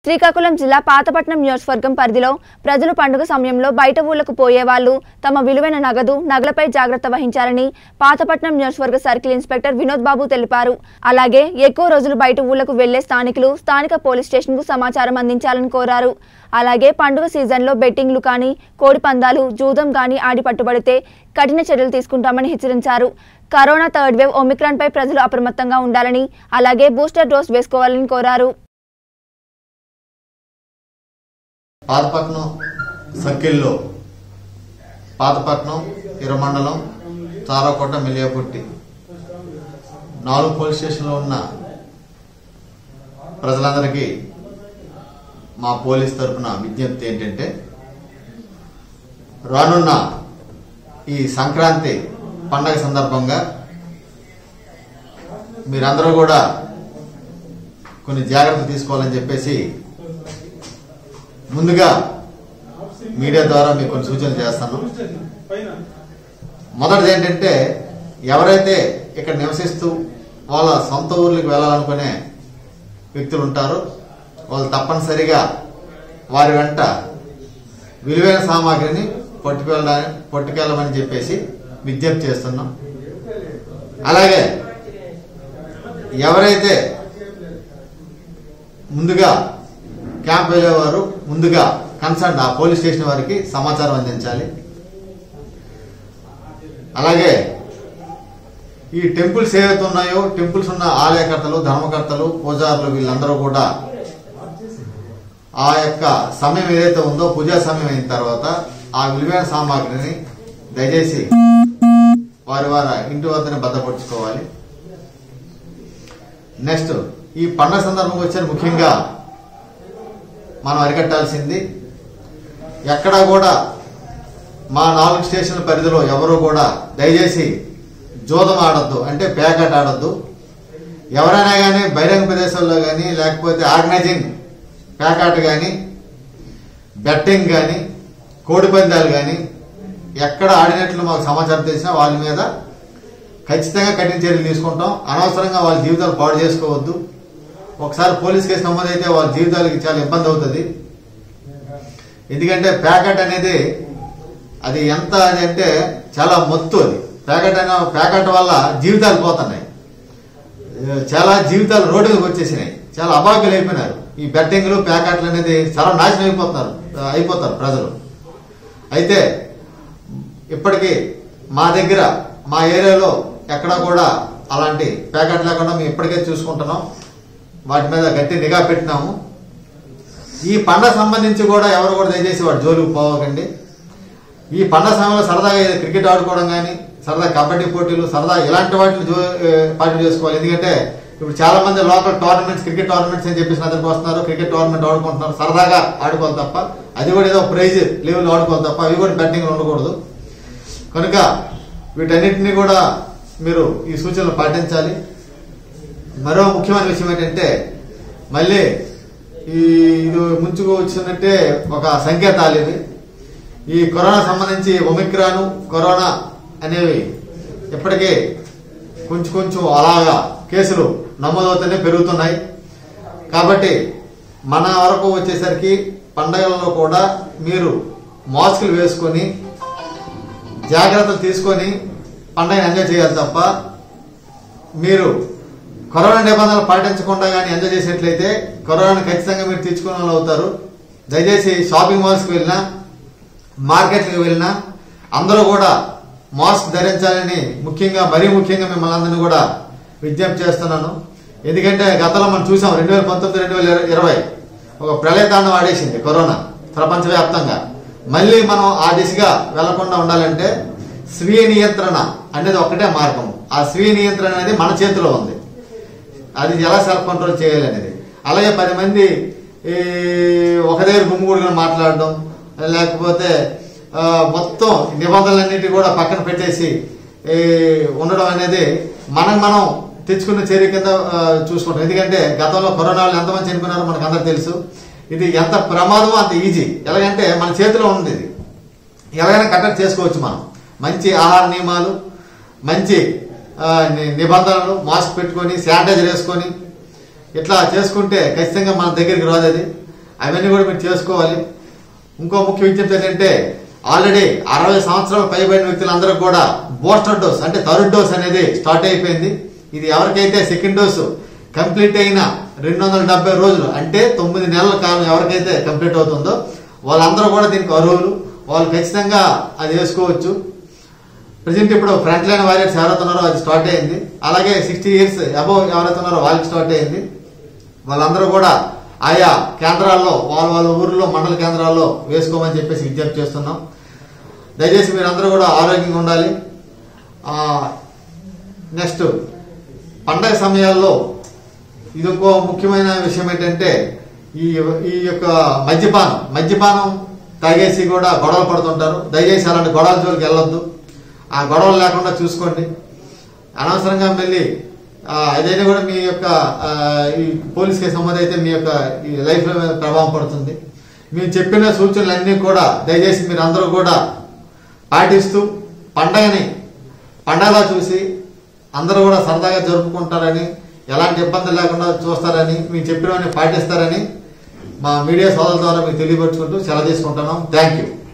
శ్రీకాకుళం జిల్లా పాతపట్నం నియోజకవర్గం పరిధిలో ప్రజలు పండుగ సమయంలో బయట ఊళ్లకు పోయేవాళ్లు తమ విలువైన నగదు నగలపై జాగ్రత్త వహించాలని పాతపట్నం నియోజకవర్గ సర్కిల్ ఇన్స్పెక్టర్ వినోద్ బాబు తెలిపారు అలాగే ఎక్కువ రోజులు బయట ఊళ్లకు వెళ్లే స్థానికులు స్థానిక పోలీస్ స్టేషన్కు సమాచారం అందించాలని కోరారు అలాగే పండుగ సీజన్లో బెట్టింగ్లు కానీ కోడి పందాలు జూదం కానీ ఆడి పట్టుబడితే కఠిన చర్యలు తీసుకుంటామని హెచ్చరించారు కరోనా థర్డ్ వేవ్ ఒమిక్రాన్ పై ప్రజలు అప్రమత్తంగా ఉండాలని అలాగే బూస్టర్ డోస్ వేసుకోవాలని కోరారు పాతపట్నం సర్కిల్లో పాతపట్నం ఇరమండలం చారాకోట మిలియాపుట్టి నాలుగు పోలీస్ స్టేషన్లో ఉన్న ప్రజలందరికీ మా పోలీస్ తరఫున విజ్ఞప్తి ఏంటంటే రానున్న ఈ సంక్రాంతి పండగ సందర్భంగా మీరందరూ కూడా కొన్ని జాగ్రత్తలు తీసుకోవాలని చెప్పేసి ముందుగా మీడియా ద్వారా మీకు కొన్ని సూచనలు చేస్తాను మొదటిది ఏంటంటే ఎవరైతే ఇక్కడ నివసిస్తూ వాళ్ళ సొంత ఊర్లకు వెళ్ళాలనుకునే వ్యక్తులు ఉంటారో వాళ్ళు తప్పనిసరిగా వారి వెంట విలువైన సామాగ్రిని పట్టుకెళ్ళడానికి పట్టుకెళ్ళమని చెప్పేసి విజ్ఞప్తి చేస్తున్నాం అలాగే ఎవరైతే ముందుగా క్యాంప్ వెళ్ళేవారు ముందుగా కన్సర్న్ ఆ పోలీస్ స్టేషన్ వారికి సమాచారం అందించాలి అలాగే ఈ టెంపుల్స్ ఏవైతే ఉన్నాయో టెంపుల్స్ ఉన్న ఆలయకర్తలు ధర్మకర్తలు పూజారులు వీళ్ళందరూ కూడా ఆ యొక్క సమయం ఏదైతే ఉందో పూజా సమయం అయిన తర్వాత ఆ విలువైన సామాగ్రిని దయచేసి వారి వారి ఇంటి వద్దనే భద్రపరుచుకోవాలి నెక్స్ట్ ఈ పండగ సందర్భంగా వచ్చారు ముఖ్యంగా మనం అరికట్టాల్సింది ఎక్కడా కూడా మా నాలుగు స్టేషన్ల పరిధిలో ఎవరు కూడా దయచేసి జోదం ఆడొద్దు అంటే పేకాట ఆడొద్దు ఎవరైనా కానీ బహిరంగ ప్రదేశాల్లో కానీ లేకపోతే ఆర్గనైజింగ్ పేకాట కానీ బెట్టింగ్ కానీ కోడి పందాలు కానీ ఎక్కడ ఆడినట్లు మాకు సమాచారం తెలిసినా వాళ్ళ మీద ఖచ్చితంగా కఠిన చర్యలు తీసుకుంటాం అనవసరంగా వాళ్ళ జీవితాలు పాడు చేసుకోవద్దు ఒకసారి పోలీస్ కేసు నమోదైతే వాళ్ళ జీవితాలకి చాలా ఇబ్బంది అవుతుంది ఎందుకంటే ప్యాకెట్ అనేది అది ఎంత అది అంటే చాలా మొత్తు అది ప్యాకెట్ అనే ప్యాకెట్ వల్ల జీవితాలు పోతున్నాయి చాలా జీవితాలు రోడ్డు మీదకి వచ్చేసినాయి చాలా అబాగ్యులు అయిపోయినారు ఈ బెట్టింగ్లు ప్యాకెట్లు అనేది సర్వనాశనం అయిపోతున్నారు అయిపోతారు ప్రజలు అయితే ఇప్పటికీ మా దగ్గర మా ఏరియాలో ఎక్కడ కూడా అలాంటి ప్యాకెట్ లేకుండా మేము ఇప్పటికే చూసుకుంటున్నాం వాటి మీద గట్టి నిఘా పెట్టినాము ఈ పండగ సంబంధించి కూడా ఎవరు కూడా దయచేసి వాటి జోలికి పోవకండి ఈ పండగ సమయంలో సరదాగా ఏదో క్రికెట్ ఆడుకోవడం కానీ సరదా కబడ్డీ పోటీలు సరదా ఇలాంటి వాటిని జో పార్టీ చేసుకోవాలి ఎందుకంటే ఇప్పుడు చాలా మంది లోకల్ టోర్నమెంట్స్ క్రికెట్ టోర్నమెంట్స్ అని చెప్పేసి అతనికి వస్తున్నారు క్రికెట్ టోర్నమెంట్ ఆడుకుంటున్నారు సరదాగా ఆడుకోవాలి తప్ప అది కూడా ఏదో ప్రైజ్ లెవెల్ ఆడుకోవాలి తప్ప అవి కూడా బెట్టింగ్ ఉండకూడదు కనుక వీటన్నిటిని కూడా మీరు ఈ సూచనలు పాటించాలి మరో ముఖ్యమైన విషయం ఏంటంటే మళ్ళీ ఈ ఇది ముంచుకు వచ్చినట్టే ఒక సంకేతాలు ఇవి ఈ కరోనా సంబంధించి ఒమిక్రాను కరోనా అనేవి ఇప్పటికే కొంచెం కొంచెం అలాగా కేసులు నమోదవుతూనే పెరుగుతున్నాయి కాబట్టి మన వరకు వచ్చేసరికి పండగలలో కూడా మీరు మాస్కులు వేసుకొని జాగ్రత్తలు తీసుకొని పండగ ఎంజాయ్ చేయాలి తప్ప మీరు కరోనా నిబంధనలు పాటించకుండా కానీ ఎంజాయ్ చేసినట్లయితే కరోనాను ఖచ్చితంగా మీరు తెచ్చుకునే వాళ్ళు అవుతారు దయచేసి షాపింగ్ మాల్స్కి వెళ్ళినా మార్కెట్కి వెళ్ళినా అందరూ కూడా మాస్క్ ధరించాలని ముఖ్యంగా మరీ ముఖ్యంగా మిమ్మల్ని అందరినీ కూడా విజ్ఞప్తి చేస్తున్నాను ఎందుకంటే గతంలో మనం చూసాం రెండు వేల పంతొమ్మిది రెండు వేల ఇరవై ఒక ప్రళయతాండం ఆడేసింది కరోనా ప్రపంచవ్యాప్తంగా మళ్ళీ మనం ఆ దిశగా వెళ్లకుండా ఉండాలంటే స్వీయ నియంత్రణ అనేది ఒక్కటే మార్గం ఆ స్వీయ నియంత్రణ అనేది మన చేతిలో ఉంది అది ఎలా సెల్ఫ్ కంట్రోల్ చేయాలి అనేది అలాగే పది మంది ఈ ఒక దగ్గర గుమ్ముగూడుగా మాట్లాడడం లేకపోతే ఆ, మొత్తం నిబంధనలన్నిటి కూడా పక్కన పెట్టేసి ఈ, ఉండడం అనేది మనం మనం తెచ్చుకున్న చర్య కింద ఆ, చూసుకుంటాం ఎందుకంటే గతంలో కరోనా వాళ్ళు ఎంతమంది చనిపోయినారో మనకు అందరికి తెలుసు ఇది ఎంత ప్రమాదమో అంత ఈజీ ఎలాగంటే మన చేతిలో ఉంది ఇది ఎలాగైనా కట్టడి చేసుకోవచ్చు మనం మంచి ఆహార నియమాలు మంచి ఆ, ని- నిబంధనలు మాస్క్ పెట్టుకొని శానిటైజర్ వేసుకొని ఇట్లా చేసుకుంటే ఖచ్చితంగా మన దగ్గరికి రాదు అది అవన్నీ కూడా మీరు చేసుకోవాలి ఇంకో ముఖ్య విజ్ఞప్తి ఏంటంటే ఆల్రెడీ అరవై సంవత్సరాలు పైబడిన వ్యక్తులందరూ కూడా బూస్టర్ డోస్ అంటే థర్డ్ డోస్ అనేది స్టార్ట్ అయిపోయింది ఇది ఎవరికైతే సెకండ్ డోసు కంప్లీట్ అయిన రెండు వందల డెబ్బై రోజులు అంటే తొమ్మిది నెలల కాలం ఎవరికైతే కంప్లీట్ అవుతుందో వాళ్ళందరూ కూడా దీనికి అర్హులు వాళ్ళు ఖచ్చితంగా అది వేసుకోవచ్చు ప్రజెంట్ ఇప్పుడు ఫ్రంట్ లైన్ వారియర్స్ ఎవరైతే ఉన్నారో అది స్టార్ట్ అయింది అలాగే సిక్స్టీ ఇయర్స్ అబౌవ్ ఎవరైతే ఉన్నారో వాళ్ళకి స్టార్ట్ అయింది వాళ్ళందరూ కూడా ఆయా కేంద్రాల్లో వాళ్ళ వాళ్ళ ఊర్లో మండల కేంద్రాల్లో వేసుకోమని చెప్పేసి విజ్ఞప్తి చేస్తున్నాం దయచేసి మీరందరూ కూడా ఆరోగ్యంగా ఉండాలి నెక్స్ట్ పండగ సమయాల్లో ఇది ఇంకో ముఖ్యమైన విషయం ఏంటంటే ఈ ఈ యొక్క మద్యపానం మద్యపానం తాగేసి కూడా గొడవలు పడుతుంటారు దయచేసి అలాంటి గొడవల జోలికి వెళ్ళొద్దు ఆ గొడవలు లేకుండా చూసుకోండి అనవసరంగా మళ్ళీ ఆ, ఏదైనా కూడా మీ యొక్క ఆ, ఈ పోలీస్ కేసు నమోదు అయితే మీ యొక్క ఈ లైఫ్ మీద ప్రభావం పడుతుంది మేము చెప్పిన సూచనలన్నీ కూడా దయచేసి మీరు అందరూ కూడా పాటిస్తూ పండగని పండగలా చూసి అందరూ కూడా సరదాగా జరుపుకుంటారని ఎలాంటి ఇబ్బంది లేకుండా చూస్తారని మేము చెప్పినవన్నీ పాటిస్తారని మా మీడియా సోదరుల ద్వారా మీకు తెలియపరుచుకుంటూ సెలవు తీసుకుంటున్నాం థ్యాంక్ యూ